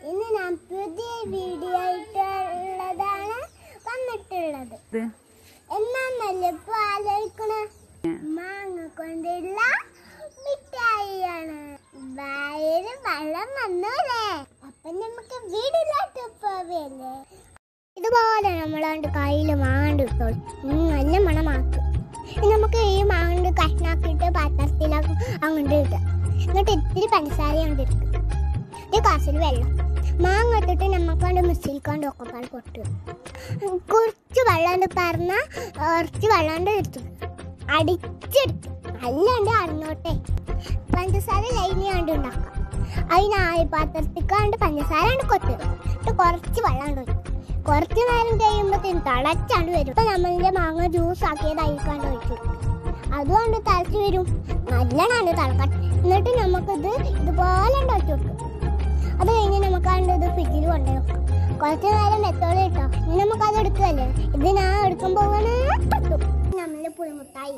ഇന്ന് ഞാൻ പുതിയ വീഡിയോ ആയിട്ടുള്ളതാണ് വന്നിട്ടുള്ളത് ഇത് എന്നാന്നല്ലേ ഇപ്പൊ ആലോചിക്കണ മാങ്ങ കൊണ്ടുള്ള മിഠായിയാണ് വയറ് വെള്ളം വന്നൂലേ അപ്പൊ നമുക്ക് വീടിലോട്ട് പോവല്ലേ ഇതുപോലെ നമ്മളാണ്ട് കയ്യില് മാങ്ങണ്ട് ഇട്ടോളൂ ഉം, നല്ല മണമാക്കും ഇനി നമുക്ക് ഈ മാങ്ങണ്ട് കഷ്ണാക്കിയിട്ട് പാത്രത്തിലാക്കും അങ്ങോട്ട് ഇടാം എന്നിട്ട് ഇത്തിരി പഞ്ചസാര അങ്ങോട്ട് ഇരിക്കും ഈ കാസിൽ വെള്ളം മാങ്ങ ഇട്ടിട്ട് നമുക്കാണ്ട് മിസ്സിൽക്കാണ്ട് ഒക്കെ പാൽ കൊട്ടുക കുറച്ച് വെള്ളം പറഞ്ഞ കുറച്ച് വെള്ളം എടുത്തു അടിച്ചെടുത്തു അല്ലാണ്ട് അറിഞ്ഞോട്ടെ പഞ്ചസാര ലൈനിയാണ്ട് ഉണ്ടാക്കാം അതിനായി പാത്രത്തിക്കാണ്ട് പഞ്ചസാര കൊണ്ട് കൊട്ടുക എന്നിട്ട് കുറച്ച് വെള്ളം ഒഴിക്കും കുറച്ച് നേരം കഴിയുമ്പോഴത്തേനും തിളച്ചാണ്ട് വരും ഇപ്പൊ നമ്മളിന്റെ മാങ്ങ ജ്യൂസ് ആക്കിയത് അയക്കാണ്ട് ഒഴിച്ചു അതുകൊണ്ട് തിളച്ച് വരും നല്ലോണം തിളക്കട്ടെ എന്നിട്ട് നമുക്കിത് ഇതുപോലെ ഒഴിച്ചു കൊടുക്കും അത് കഴിഞ്ഞ് നമുക്കാണ്ട് ഇത് ഫ്രിഡ്ജിൽ കൊണ്ടുപോയി വെക്കാം കുറച്ച് നേരം വെത്തോളം ഇട്ടോ ഇനി നമുക്ക് അത് എടുക്കുകയല്ലേ ഇത് ഞാൻ എടുക്കുമ്പോൾ നമ്മള് പുളിമുട്ടായി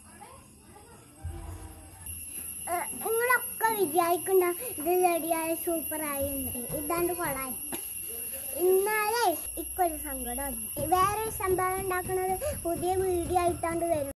ഏഹ് നിങ്ങളൊക്കെ വിചാരിക്കണ്ട ഇത് റെഡിയായ സൂപ്പറായി ഇതാണ്ട് കൊള്ളായി ഇന്നാലേ ഇക്കൊരു സങ്കടം വേറൊരു സംഭവം ഉണ്ടാക്കുന്നത് പുതിയ വീഡിയോ ആയിട്ടാണ്ട് വരും